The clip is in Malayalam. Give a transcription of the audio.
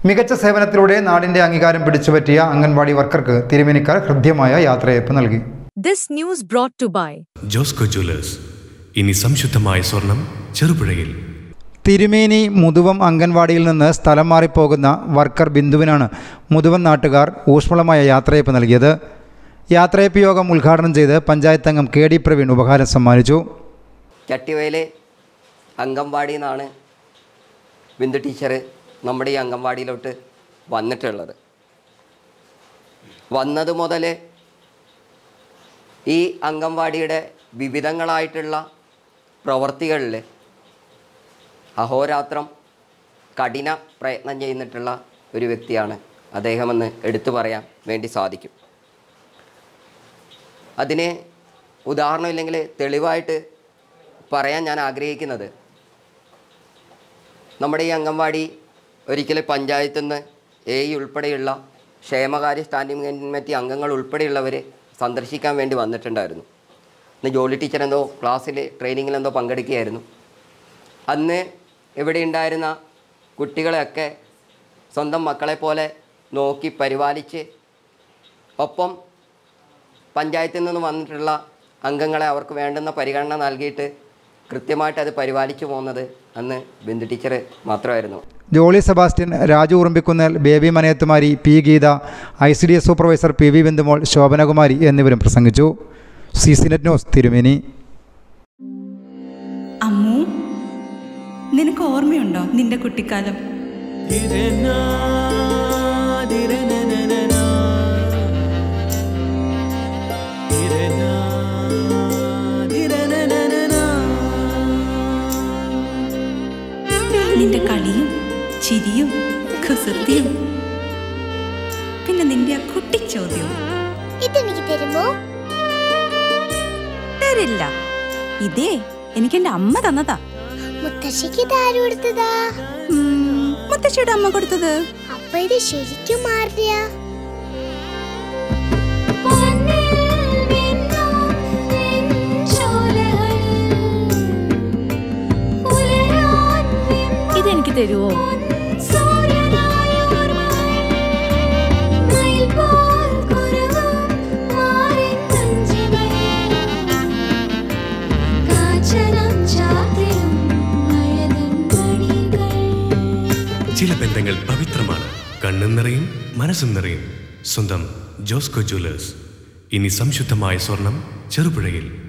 മികച്ച സേവനത്തിലൂടെ നാടിന്റെ അംഗീകാരം പിടിച്ചുപറ്റിയ അംഗൻവാടി വർക്കർക്ക് തിരുമേനിക്കാർ ഹൃദ്യമായ യാത്രയയപ്പ് നൽകി This news brought to by Josco jewellers ഇനി സംശുദ്ധമായ സ്വർണം ചെറുപുഴയിൽ തിരുമേനി മുതുവം അംഗൻവാടിയിൽ നിന്ന് സ്ഥലം മാറിപ്പോകുന്ന വർക്കർ ബിന്ദുവിനാണ് മുതുവം നാട്ടുകാർ ഊഷ്മളമായ യാത്രയയപ്പ് നൽകിയത് യാത്രയയപ്പ് യോഗം ഉദ്ഘാടനം ചെയ്ത് പഞ്ചായത്ത് അംഗം കെ ഡി പ്രവീൺ ഉപഹാരം സമ്മാനിച്ചു ചട്ടിവയല് അംഗൻവാടിയിൽ നിന്നാണ് ബിന്ദു ടീച്ചർ നമ്മുടെ ഈ അംഗൻവാടിയിലോട്ട് വന്നിട്ടുള്ളത് വന്നത് മുതൽ ഈ അംഗൻവാടിയുടെ വിവിധങ്ങളായിട്ടുള്ള പ്രവർത്തികളിൽ അഹോരാത്രം കഠിന പ്രയത്നം ചെയ്യുന്നിട്ടുള്ള ഒരു വ്യക്തിയാണ് അദ്ദേഹമെന്ന് എടുത്തു പറയാൻ വേണ്ടി സാധിക്കും അതിന് ഉദാഹരണം ഇല്ലെങ്കിൽ തെളിവായിട്ട് പറയാൻ ഞാൻ ആഗ്രഹിക്കുന്നത് നമ്മുടെ ഈ അംഗൻവാടി ഒരിക്കലും പഞ്ചായത്തിൽ നിന്ന് എ ഇ ഉൾപ്പെടെയുള്ള ക്ഷേമകാര്യ സ്റ്റാൻഡിംഗ് കമ്മിറ്റി അംഗങ്ങൾ ഉൾപ്പെടെയുള്ളവർ സന്ദർശിക്കാൻ വേണ്ടി വന്നിട്ടുണ്ടായിരുന്നു ഇന്ന് ജോലി ടീച്ചർ എന്തോ ക്ലാസ്സിൽ ട്രെയിനിങ്ങിൽ എന്തോ പങ്കെടുക്കുകയായിരുന്നു അന്ന് ഇവിടെ ഉണ്ടായിരുന്ന കുട്ടികളെയൊക്കെ സ്വന്തം മക്കളെ പോലെ നോക്കി പരിപാലിച്ച് ഒപ്പം പഞ്ചായത്തിൽ നിന്ന് വന്നിട്ടുള്ള അംഗങ്ങളെ അവർക്ക് വേണ്ടുന്ന പരിഗണന നൽകിയിട്ട് കൃത്യമായിട്ട് അത് പരിപാലിച്ചു പോകുന്നത് അന്ന് ബിന്ദു ടീച്ചർ മാത്രമായിരുന്നു Jolly Sebastian Raju Urumbikkunnel Baby Manayathumari P Geetha I C D S supervisor P V Bindumol Shobhanakumari എന്നിവരും പ്രസംഗിച്ചു സി സി നെറ്റ് ന്യൂസ് തിരുമേനി അമ്മു നിനക്ക് ഓർമ്മയുണ്ടോ നിന്റെ കുട്ടിക്കാലം നിന്റെ കളിയും ചിരിയും കുസൃതിയും പിന്നെ നിന്റെ ആ കുട്ടിച്ചോദ്യവും ഇതെനിക്ക് തരുമോ തരില്ല ഇതേ എനിക്ക് എന്റെ അമ്മ തന്നതാ മുത്തശ്ശിക്ക് ഇത് ആര് കൊടുത്തതാ ഉം, മുത്തശ്ശിയുടെ അമ്മ കൊടുത്തത് അപ്പൊ ഇത് ശരിക്കും മാറിയ ഇതെനിക്ക് തരുമോ ചില ബന്ധങ്ങൾ പവിത്രമാണ് കണ്ണും നിറയും മനസ്സും നിറയും സ്വന്തം ജോസ്കോ ജ്വല്ലേഴ്സ് ഇനി സംശുദ്ധമായ സ്വർണം ചെറുപുഴയിൽ